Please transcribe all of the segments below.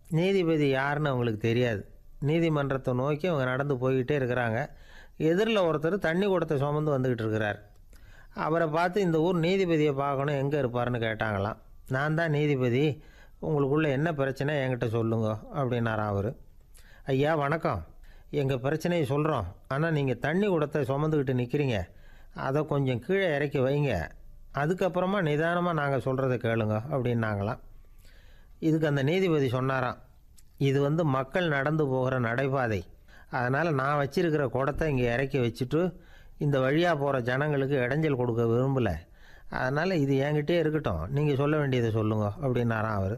நீதிபதி யாருன்னு அவங்களுக்கு தெரியாது நீதிமன்றத்தை நோக்கி அவங்க நடந்து போய்கிட்டே இருக்கிறாங்க எதிரில் ஒருத்தர் தண்ணி குடத்தை சுமந்து வந்துக்கிட்டு இருக்கிறார் அவரை பார்த்து இந்த ஊர் நீதிபதியை பார்க்கணும் எங்கே இருப்பாருன்னு கேட்டாங்களாம் நான் தான் நீதிபதி உங்களுக்குள்ளே என்ன பிரச்சனை என்கிட்ட சொல்லுங்க அப்படின்னாராம் அவர் ஐயா வணக்கம் எங்கள் பிரச்சனையை சொல்கிறோம் ஆனால் நீங்கள் தண்ணி குடத்தை சுமந்துக்கிட்டு நிற்கிறீங்க அதை கொஞ்சம் கீழே இறக்கி வைங்க அதுக்கப்புறமா நிதானமாக நாங்கள் சொல்கிறத கேளுங்க அப்படின்னாங்களாம் இதுக்கு அந்த நீதிபதி சொன்னாராம் இது வந்து மக்கள் நடந்து போகிற நடைபாதை அதனால் நான் வச்சிருக்கிற குடத்தை இங்கே இறக்கி வச்சுட்டு இந்த வழியாக போகிற ஜனங்களுக்கு இடைஞ்சல் கொடுக்க விரும்பலை அதனால் இது என்கிட்டே இருக்கட்டும் நீங்கள் சொல்ல வேண்டியதை சொல்லுங்க அப்படின்னாராம் அவர்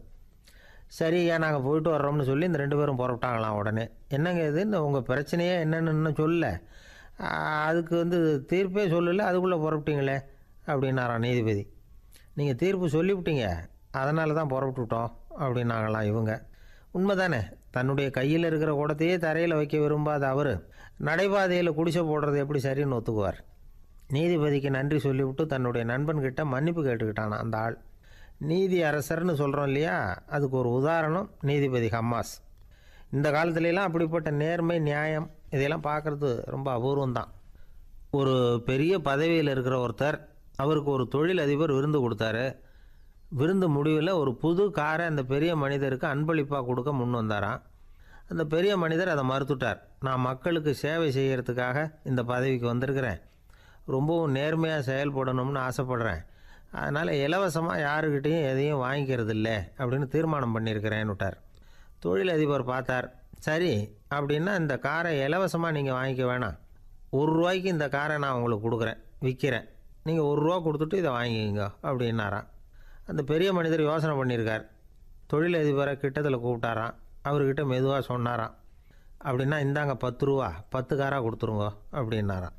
சரி ஏன் நாங்கள் போயிட்டு வர்றோம்னு சொல்லி இந்த ரெண்டு பேரும் புறப்பட்டாங்களாம் உடனே என்னங்க இது இந்த உங்கள் பிரச்சனையே என்னன்னு இன்னும் சொல்லல ஆ, அதுக்கு வந்து தீர்ப்பே சொல்லலை அதுக்குள்ளே புறப்பட்டீங்களே அப்படின்னாராம் நீதிபதி நீங்கள் தீர்ப்பு சொல்லிவிட்டீங்க அதனால தான் புறப்பட்டுட்டோம் அப்படின்னாங்களாம் இவங்க உண்மைதானே தன்னுடைய கையில் இருக்கிற குடத்தையே தரையில் வைக்க விரும்பாத அவர் நடைபாதையில் குடிசை போடுறது எப்படி சரின்னு ஒத்துக்குவார் நீதிபதிக்கு நன்றி சொல்லிவிட்டு தன்னுடைய நண்பன்கிட்ட மன்னிப்பு கேட்டுக்கிட்டானா அந்த ஆள் நீதி அரசர்னு சொல்கிறோம் இல்லையா அதுக்கு ஒரு உதாரணம் நீதிபதி ஹம்மாஸ் இந்த காலத்துலலாம் அப்படிப்பட்ட நேர்மை நியாயம் இதையெல்லாம் பார்க்குறது ரொம்ப அபூர்வம் தான் ஒரு பெரிய பதவியில் இருக்கிற ஒருத்தர் அவருக்கு ஒரு தொழில் அதிபர் விருந்து கொடுத்தாரு விருந்து முடிவில் ஒரு புது காரை அந்த பெரிய மனிதருக்கு அன்பளிப்பாக கொடுக்க முன் வந்தாராம் அந்த பெரிய மனிதர் அதை மறுத்துட்டார் நான் மக்களுக்கு சேவை செய்கிறதுக்காக இந்த பதவிக்கு வந்திருக்கிறேன் ரொம்பவும் நேர்மையாக செயல்படணும்னு ஆசைப்படுறேன் அதனால் இலவசமாக யாருக்கிட்டேயும் எதையும் வாங்கிக்கிறது இல்லை அப்படின்னு தீர்மானம் பண்ணியிருக்கிறேன்னு விட்டார் தொழிலதிபர் பார்த்தார் சரி அப்படின்னா இந்த காரை இலவசமாக நீங்கள் வாங்கிக்க வேணாம் ஒரு ரூபாய்க்கு இந்த காரை நான் உங்களுக்கு கொடுக்குறேன் விற்கிறேன் நீங்கள் ஒரு ரூபா கொடுத்துட்டு இதை வாங்கிக்கோங்க அப்படின்னாராம் அந்த பெரிய மனிதர் யோசனை பண்ணியிருக்கார் தொழிலதிபரை கிட்டத்தில் கூப்பிட்டாராம் அவர்கிட்ட மெதுவாக சொன்னாராம் அப்படின்னா இந்தாங்க பத்து ரூபா பத்து காராக கொடுத்துருங்க அப்படின்னாராம்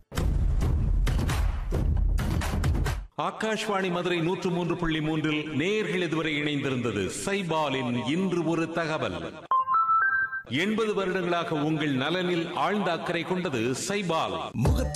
ஆகாஷ்வாணி மதுரை நூற்று மூன்று புள்ளி மூன்றில் நேயர்கள் இதுவரை இணைந்திருந்தது சைபாலின் இன்று ஒரு தகவல் எண்பது வருடங்களாக உங்கள் நலனில் ஆழ்ந்த அக்கறை கொண்டது சைபால் முகத்தில்